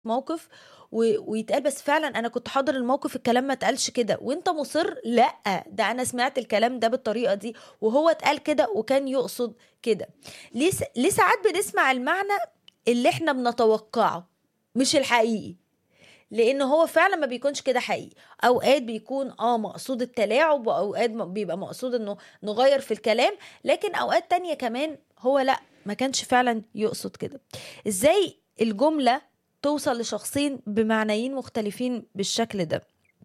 موقف و... ويتقال بس فعلا انا كنت حاضر الموقف الكلام ما اتقالش كده وانت مصر لا ده انا سمعت الكلام ده بالطريقه دي وهو اتقال كده وكان يقصد كده ليه س... ليه ساعات بنسمع المعنى اللي احنا بنتوقعه مش الحقيقي لان هو فعلا ما بيكونش كده حقيقي اوقات بيكون اه مقصود التلاعب واوقات بيبقى مقصود انه نغير في الكلام لكن اوقات تانية كمان هو لا ما كانش فعلا يقصد كده ازاي الجملة توصل لشخصين بمعنيين مختلفين بالشكل ده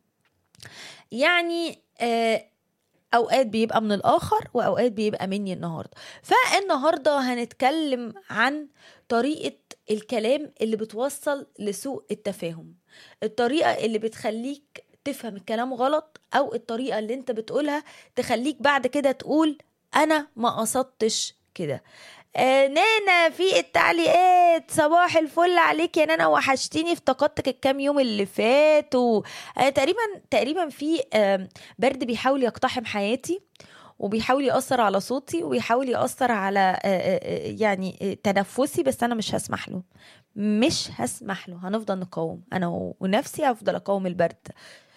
يعني آه اوقات بيبقى من الاخر واوقات بيبقى مني النهارده فالنهارده هنتكلم عن طريقه الكلام اللي بتوصل لسوء التفاهم الطريقه اللي بتخليك تفهم الكلام غلط او الطريقه اللي انت بتقولها تخليك بعد كده تقول انا ما قصدتش كده آه نانا في التعليقات صباح الفل عليك يا نانا وحشتيني افتقدتك الكام يوم اللي فاتوا آه تقريبا تقريبا في آه برد بيحاول يقتحم حياتي وبيحاول يأثر على صوتي وبيحاول يأثر على آه آه يعني آه تنفسي بس أنا مش هسمح له مش هسمح له هنفضل نقاوم أنا ونفسي هفضل أقاوم البرد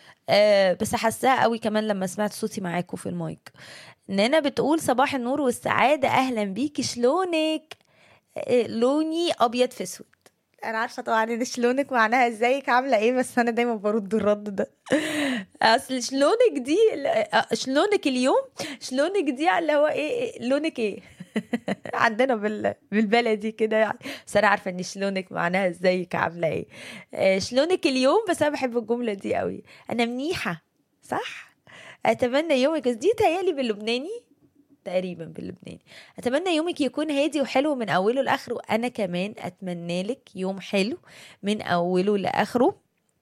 آه بس حاساها قوي كمان لما سمعت صوتي معاكم في المايك نانا بتقول صباح النور والسعادة أهلا بيكي شلونك آه لوني أبيض في أسود انا عارفه طبعا ان شلونك معناها ازيك عامله ايه بس انا دايما برد الرد ده اصل شلونك دي شلونك اليوم شلونك دي اللي هو ايه لونك ايه عندنا بال... بالبلدي كده يعني بس انا عارفه ان شلونك معناها ازيك عامله ايه آه شلونك اليوم بس انا بحب الجمله دي قوي انا منيحه صح اتمنى يومك بس دي تهيالي باللبناني تقريبا باللبناني اتمنى يومك يكون هادي وحلو من اوله لاخره انا كمان اتمنى لك يوم حلو من اوله لاخره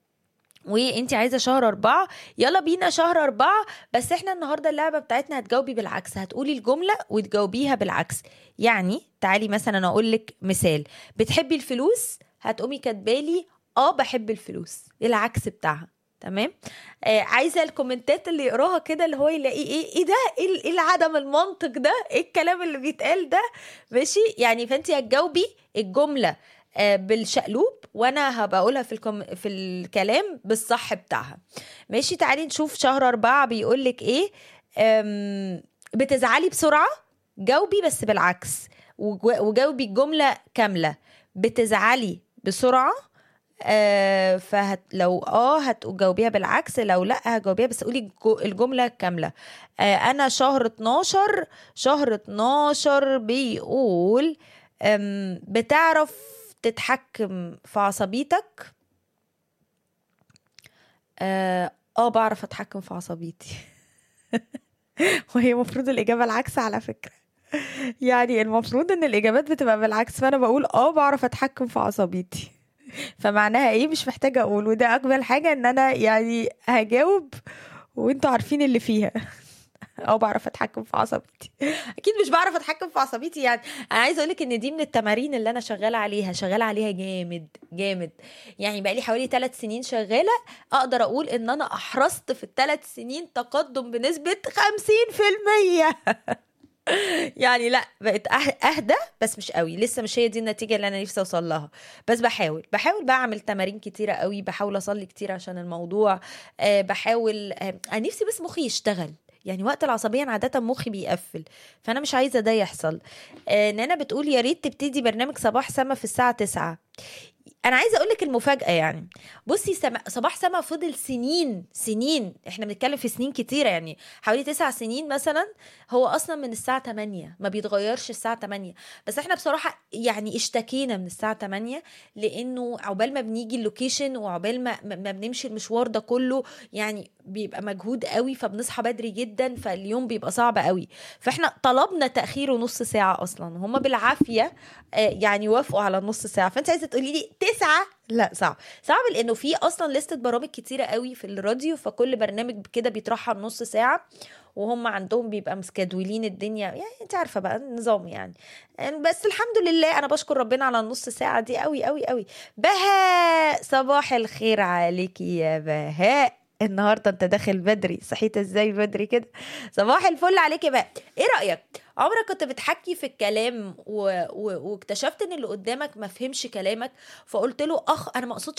وانت عايزه شهر أربعة يلا بينا شهر أربعة بس احنا النهارده اللعبه بتاعتنا هتجاوبي بالعكس هتقولي الجمله وتجاوبيها بالعكس يعني تعالي مثلا اقول لك مثال بتحبي الفلوس هتقومي كاتبالي اه بحب الفلوس العكس بتاعها تمام آه عايزه الكومنتات اللي يقراها كده اللي هو يلاقي ايه ايه ده ايه ايه العدم المنطق ده ايه الكلام اللي بيتقال ده ماشي يعني فانت هتجاوبي الجمله آه بالشقلوب وانا هبقى اقولها في الكم... في الكلام بالصح بتاعها ماشي تعالي نشوف شهر أربعة بيقول لك ايه أم... بتزعلي بسرعه جاوبي بس بالعكس وجاوبي الجمله كامله بتزعلي بسرعه آه فهت لو اه هتجاوبيها بالعكس لو لا هتجاوبيها بس قولي الجمله كامله آه انا شهر 12 شهر 12 بيقول بتعرف تتحكم في عصبيتك اه, آه بعرف اتحكم في عصبيتي وهي المفروض الاجابه العكس على فكره يعني المفروض ان الاجابات بتبقى بالعكس فانا بقول اه بعرف اتحكم في عصبيتي فمعناها ايه مش محتاجه اقول وده اجمل حاجه ان انا يعني هجاوب وانتوا عارفين اللي فيها او بعرف اتحكم في عصبيتي اكيد مش بعرف اتحكم في عصبيتي يعني انا عايزه اقول لك ان دي من التمارين اللي انا شغاله عليها شغاله عليها جامد جامد يعني بقى لي حوالي ثلاث سنين شغاله اقدر اقول ان انا احرزت في الثلاث سنين تقدم بنسبه 50% يعني لا بقت اهدى بس مش قوي لسه مش هي دي النتيجه اللي انا نفسي اوصل لها بس بحاول بحاول بعمل تمارين كتيره قوي بحاول اصلي كتير عشان الموضوع أه بحاول أه انا نفسي بس مخي يشتغل يعني وقت العصبيه انا عاده مخي بيقفل فانا مش عايزه ده يحصل آه نانا بتقول يا ريت تبتدي برنامج صباح سما في الساعه 9 انا عايزه اقول لك المفاجاه يعني بصي سما صباح سما فضل سنين سنين احنا بنتكلم في سنين كتيره يعني حوالي تسع سنين مثلا هو اصلا من الساعه 8 ما بيتغيرش الساعه 8 بس احنا بصراحه يعني اشتكينا من الساعه 8 لانه عقبال ما بنيجي اللوكيشن وعقبال ما ما بنمشي المشوار ده كله يعني بيبقى مجهود قوي فبنصحى بدري جدا فاليوم بيبقى صعب قوي فاحنا طلبنا تاخيره نص ساعه اصلا هم بالعافيه يعني وافقوا على النص ساعه فانت عايزه تقولي لي تسعة لا صعب صعب لانه في اصلا لستة برامج كتيره قوي في الراديو فكل برنامج كده بيترحل نص ساعه وهم عندهم بيبقى مسكدولين الدنيا يعني انت عارفه بقى النظام يعني بس الحمد لله انا بشكر ربنا على النص ساعه دي قوي قوي قوي بهاء صباح الخير عليكي يا بهاء النهارده انت داخل بدري صحيت ازاي بدري كده صباح الفل عليك يا بقى ايه رايك عمرك كنت بتحكي في الكلام و... و... واكتشفت ان اللي قدامك ما فهمش كلامك فقلت له اخ انا ما اقصدش